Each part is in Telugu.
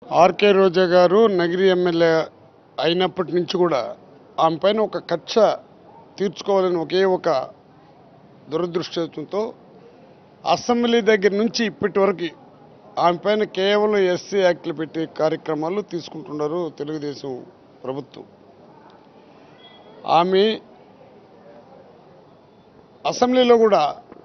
ఆర్కే రోజా గారు నగిరి ఎమ్మెల్యే అయినప్పటి నుంచి కూడా ఆమె పైన ఒక కక్ష తీర్చుకోవాలని ఒకే ఒక దురదృష్టంతో అసెంబ్లీ దగ్గర నుంచి ఇప్పటి వరకు ఆమె పైన కేవలం ఎస్సీ యాక్ట్లు పెట్టే కార్యక్రమాలు తీసుకుంటున్నారు తెలుగుదేశం ప్రభుత్వం ఆమె అసెంబ్లీలో కూడా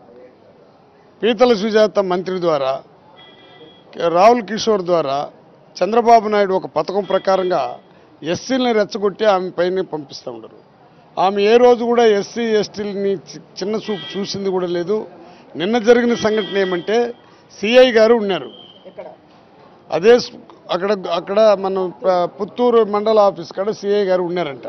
పీతల సుజాత మంత్రి ద్వారా రాహుల్ కిషోర్ ద్వారా చంద్రబాబు నాయుడు ఒక పథకం ప్రకారంగా ఎస్సీలని రెచ్చగొట్టి ఆమె పైన పంపిస్తూ ఉండరు ఆమె ఏ రోజు కూడా ఎస్సీ ఎస్టీలని చి- చిన్న చూపు చూసింది కూడా లేదు నిన్న జరిగిన సంఘటన ఏమంటే సిఐ గారు ఉన్నారు ఎక్కడ అదే స్- అక్కడ అక్కడ మన ప- పుత్తూరు మండల ఆఫీస్ కాడ సిఐ గారు ఉన్నారంట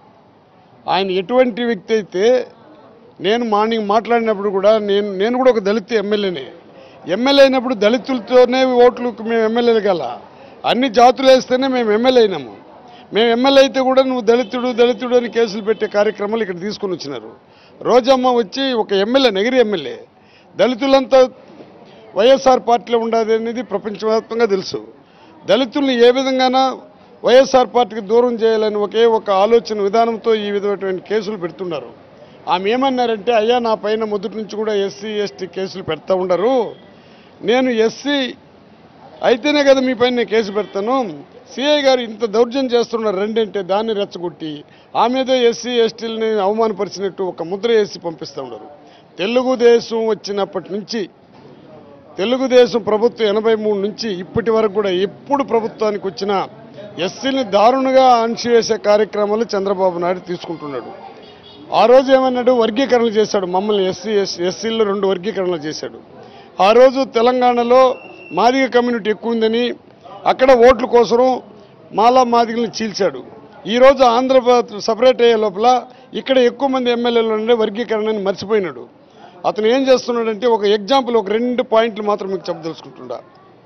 ఆయన ఎటువంటి వ్యక్తి అయితే నేను మార్నింగ్ మాట్లాడినప్పుడు కూడా నేను నేను కూడా ఒక దళిత ఎమ్మెల్యేనే ఎమ్మెల్యే అయినప్పుడు దళితులతోనే ఓట్లకు మేము ఎమ్మెల్యేలు గల అన్ని జాతులు వేస్తేనే మేము ఎమ్మెల్యే అయినాము మేము ఎమ్మెల్యే అయితే కూడా నువ్వు దళితుడు దళితుడు అని కేసులు పెట్టే కార్యక్రమాలు ఇక్కడ తీసుకొని వచ్చినారు రోజమ్మ వచ్చి ఒక ఎమ్మెల్యే నగిరి ఎమ్మెల్యే దళితులంతా వైఎస్ఆర్ పార్టీలో ఉండాలి అనేది ప్రపంచవ్యాప్తంగా తెలుసు దళితుల్ని ఏ విధంగాన వైఎస్ఆర్ పార్టీకి దూరం చేయాలని ఒకే ఒక ఆలోచన విధానంతో ఈ విధమైనటువంటి కేసులు పెడుతున్నారు ఆమె ఏమన్నారంటే అయ్యా నా పైన మొదటి నుంచి కూడా ఎస్సీ ఎస్టీ కేసులు పెడతా ఉండరు నేను ఎస్సీ అయితేనే కదా మీ పైన నేను కేసు పెడతాను సిఐ గారు ఇంత దౌర్జన్యం చేస్తున్నారు రెండంటే దాన్ని రెచ్చగొట్టి ఆమెదో ఎస్సీ ఎస్టీలని అవమానపరిచినట్టు ఒక ముద్ర వేసి పంపిస్తూ ఉన్నారు తెలుగుదేశం వచ్చినప్పటి నుంచి తెలుగుదేశం ప్రభుత్వం ఎనభై మూడు నుంచి ఇప్పటి వరకు కూడా ఎప్పుడు ప్రభుత్వానికి వచ్చినా ఎస్సీని దారుణంగా అణిచివేసే కార్యక్రమాలు చంద్రబాబు నాయుడు తీసుకుంటున్నాడు ఆ రోజు ఏమన్నాడు వర్గీకరణ చేశాడు మమ్మల్ని ఎస్సీ ఎస్ ఎస్సీల్లో రెండు వర్గీకరణలు చేశాడు ఆ రోజు తెలంగాణలో మాదిగ కమ్యూనిటీ ఎక్కువ ఉందని అక్కడ ఓట్ల కోసం మాలా మాదిగల్ని చీల్చాడు ఈరోజు ఆంధ్రప్రదేశ్ సపరేట్ అయ్యే లోపల ఇక్కడ ఎక్కువ మంది ఎమ్మెల్యేలు ఉండే వర్గీకరణని మర్చిపోయినాడు అతను ఏం చేస్తున్నాడంటే ఒక ఎగ్జాంపుల్ ఒక రెండు పాయింట్లు మాత్రం మీకు చెప్పదలుచుకుంటుండా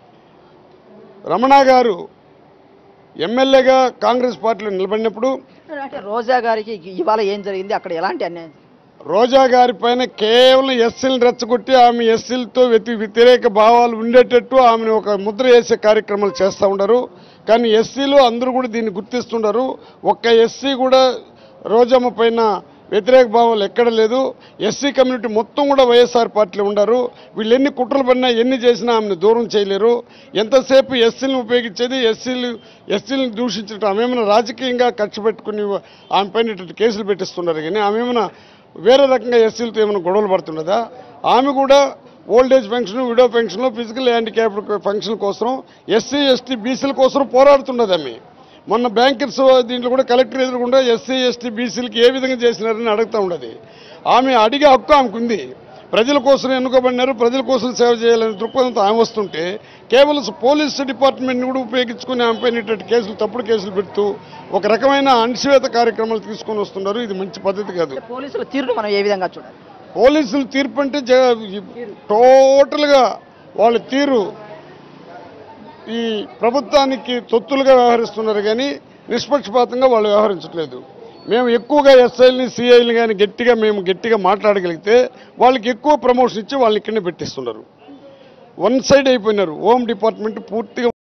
రమణ గారు ఎమ్మెల్యేగా కాంగ్రెస్ పార్టీలో నిలబడినప్పుడు అంటే రోజా గారికి ఇవాళ ఏం జరిగింది అక్కడ ఎలాంటి అన్యాయం రోజా గారి పైన కేవలం ఎస్సీలను రెచ్చగొట్టి ఆమె ఎస్సీలతో వ్యతి వ్యతిరేక భావాలు ఉండేటట్టు ఆమెను ఒక ముద్ర వేసే కార్యక్రమాలు చేస్తూ ఉండరు కానీ ఎస్సీలు అందరూ కూడా దీన్ని గుర్తిస్తుండరు ఒక్క ఎస్సీ కూడా రోజమ్మ పైన వ్యతిరేక భావాలు ఎక్కడ లేదు ఎస్సీ కమ్యూనిటీ మొత్తం కూడా వైఎస్ఆర్ పార్టీలో ఉండరు వీళ్ళు ఎన్ని కుట్రలు పడినా ఎన్ని చేసినా ఆమెను దూరం చేయలేరు ఎంతసేపు ఎస్సీలను ఉపయోగించేది ఎస్సీలు ఎస్సీలను దూషించడం ఆమె ఏమైనా రాజకీయంగా ఖర్చు పెట్టుకుని ఆమె పైన ఇటువంటి కేసులు పెట్టిస్తున్నారు కానీ ఆమె ఏమైనా వేరే రకంగా ఎస్సీలతో ఏమైనా గొడవలు పడుతున్నదా ఆమె కూడా old age pension widow pension physical handicapped function కోసం ఎస్సీ ఎస్టీ బీసీల కోసం పోరాడుతున్నది ఆమె మొన్న బ్యాంకర్స్ దీంట్లో కూడా కలెక్టర్ ఎదురుకుండా ఎస్సీ ఎస్టీ బీసీలకి ఏ విధంగా చేసినారని అడుగుతూ ఉండదు ఆమె అడిగే హక్కు ఆమెకు ఉంది ప్రజల కోసం ఎన్నుకోబడినారు ప్రజల కోసం సేవ చేయాలనే దృక్పథంతో ఆమె వస్తుంటే కేవలం పోలీస్ డిపార్ట్మెంట్ని కూడా ఉపయోగించుకుని ఆమె పైన ఇటువంటి కేసులు తప్పుడు కేసులు పెడుతూ ఒక రకమైన అణిచివేత కార్యక్రమాలు తీసుకొని వస్తున్నారు ఇది మంచి పద్ధతి కాదు అంటే పోలీసుల తీరును మనం ఏ విధంగా చూడాలి పోలీసులు తీర్పు అంటే జ- టోటల్గా వాళ్ళ తీరు ఈ ప్రభుత్వానికి తొత్తులుగా వ్యవహరిస్తున్నారు కానీ నిష్పక్షపాతంగా వాళ్ళు వ్యవహరించట్లేదు మేము ఎక్కువగా ఎస్ఐల్ని సిఐల్ని కానీ గట్టిగా మేము గట్టిగా మాట్లాడగలిగితే వాళ్ళకి ఎక్కువ ప్రమోషన్ ఇచ్చి వాళ్ళని ఇక్కడనే పెట్టిస్తున్నారు వన్ సైడ్ అయిపోయినారు హోమ్ డిపార్ట్మెంట్ పూర్తిగా